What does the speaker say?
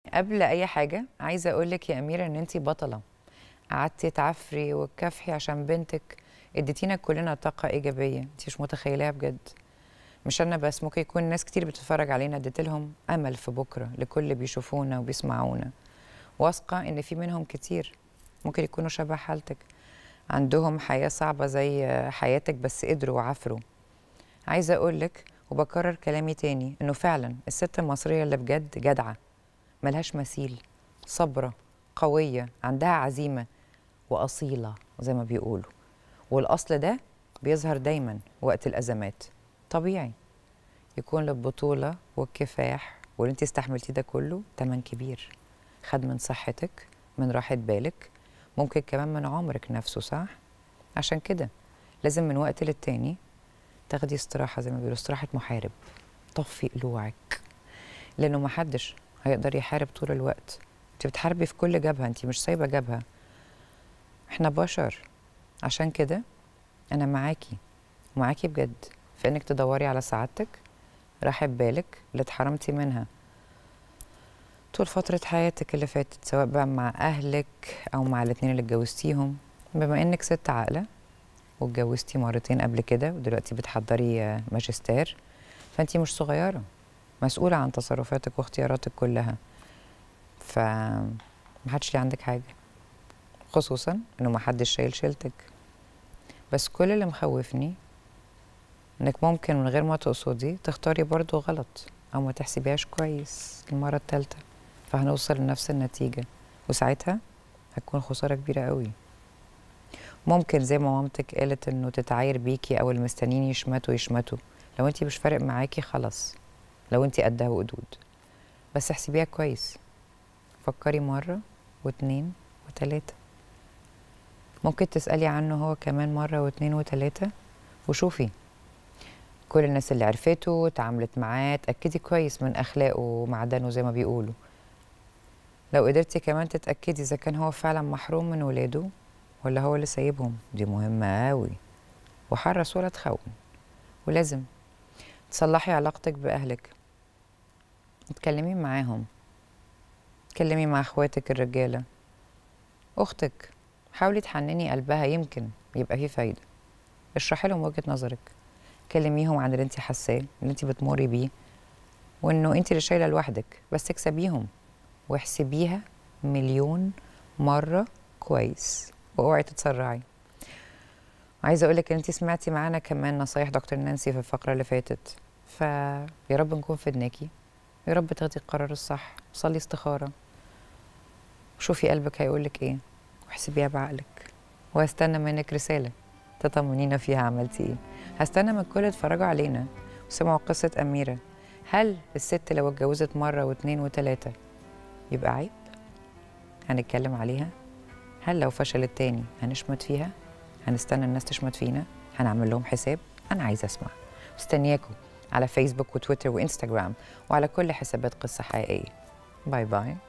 قبل اي حاجه عايزه اقول لك يا اميره ان انت بطله قعدتي تعفري وتكافحي عشان بنتك اديتينا كلنا طاقه ايجابيه انت مش متخيلاها بجد مش انا بس ممكن يكون ناس كتير بتتفرج علينا اديت لهم امل في بكره لكل اللي بيشوفونا وبيسمعونا واثقه ان في منهم كتير ممكن يكونوا شبه حالتك عندهم حياه صعبه زي حياتك بس قدروا وعفروا عايزه اقول لك وبكرر كلامي تاني انه فعلا الست المصريه اللي بجد جدعه ملهاش مثيل صبرة قوية عندها عزيمة وأصيلة زي ما بيقولوا والأصل ده بيظهر دايما وقت الأزمات طبيعي يكون للبطولة والكفاح واللي انت استحملتيه ده كله تمن كبير خد من صحتك من راحة بالك ممكن كمان من عمرك نفسه صح عشان كده لازم من وقت للتاني تاخدي استراحة زي ما بيقولوا استراحة محارب طفي قلوعك لأنه محدش هيقدر يحارب طول الوقت انت بتحاربي في كل جبهه انت مش سايبه جبهه احنا بشر عشان كده انا معاكي ومعاكي بجد في انك تدوري على سعادتك راحة بالك اللي اتحرمتي منها طول فترة حياتك اللي فاتت سواء بقى مع أهلك أو مع الاتنين اللي اتجوزتيهم بما إنك ست عاقلة واتجوزتي مرتين قبل كده ودلوقتي بتحضري ماجستير فأنتي مش صغيرة مسؤولة عن تصرفاتك واختياراتك كلها ف محدش ليه عندك حاجة خصوصا انه محدش شايل شيلتك بس كل اللي مخوفني انك ممكن من غير ما تقصدي تختاري برضو غلط او ما تحسبيهاش كويس المرة التالتة فهنوصل لنفس النتيجة وساعتها هتكون خسارة كبيرة قوي ممكن زي ما مامتك قالت انه تتعاير بيكي او المستنيين يشمتوا يشمتوا لو انتي مش فارق معاكي خلاص لو انت قدها وقدود بس احسبيها كويس فكري مرة واتنين وتلاتة ممكن تسألي عنه هو كمان مرة واتنين وتلاتة وشوفي كل الناس اللي عرفته اتعاملت معاه اتأكدي كويس من أخلاقه ومعدنه زي ما بيقولوا لو قدرتي كمان تتأكدي إذا كان هو فعلا محروم من ولاده ولا هو اللي سايبهم دي مهمة أوي وحرص ولا تخون ولازم تصلحي علاقتك بأهلك اتكلمي معاهم اتكلمي مع اخواتك الرجالة اختك حاولي تحنني قلبها يمكن يبقى فيه فايدة اشرحي لهم وجهة نظرك كلميهم عن اللي انت حاساه اللي انت بتمري بيه وانه انت اللي شايله لوحدك بس اكسبيهم واحسبيها مليون مرة كويس واوعي تتسرعي عايزه اقول لك ان انت سمعتي معانا كمان نصايح دكتور نانسي في الفقره اللي فاتت فيا رب نكون فدناكي يا رب تاخدي القرار الصح صلي استخاره شوفي قلبك هيقول لك ايه واحسبيها بعقلك وهستنى منك رساله تطمنينا فيها عملتي ايه هستنى من الكل يتفرجوا علينا وسمعوا قصه اميره هل الست لو اتجوزت مره واثنين وثلاثه يبقى عيب هنتكلم عليها هل لو فشلت تاني هنشمت فيها هنستنى الناس تشمت فينا هنعمل لهم حساب انا عايزه اسمع مستنياكم على فيسبوك وتويتر وانستغرام وعلى كل حسابات قصه حقيقيه باي باي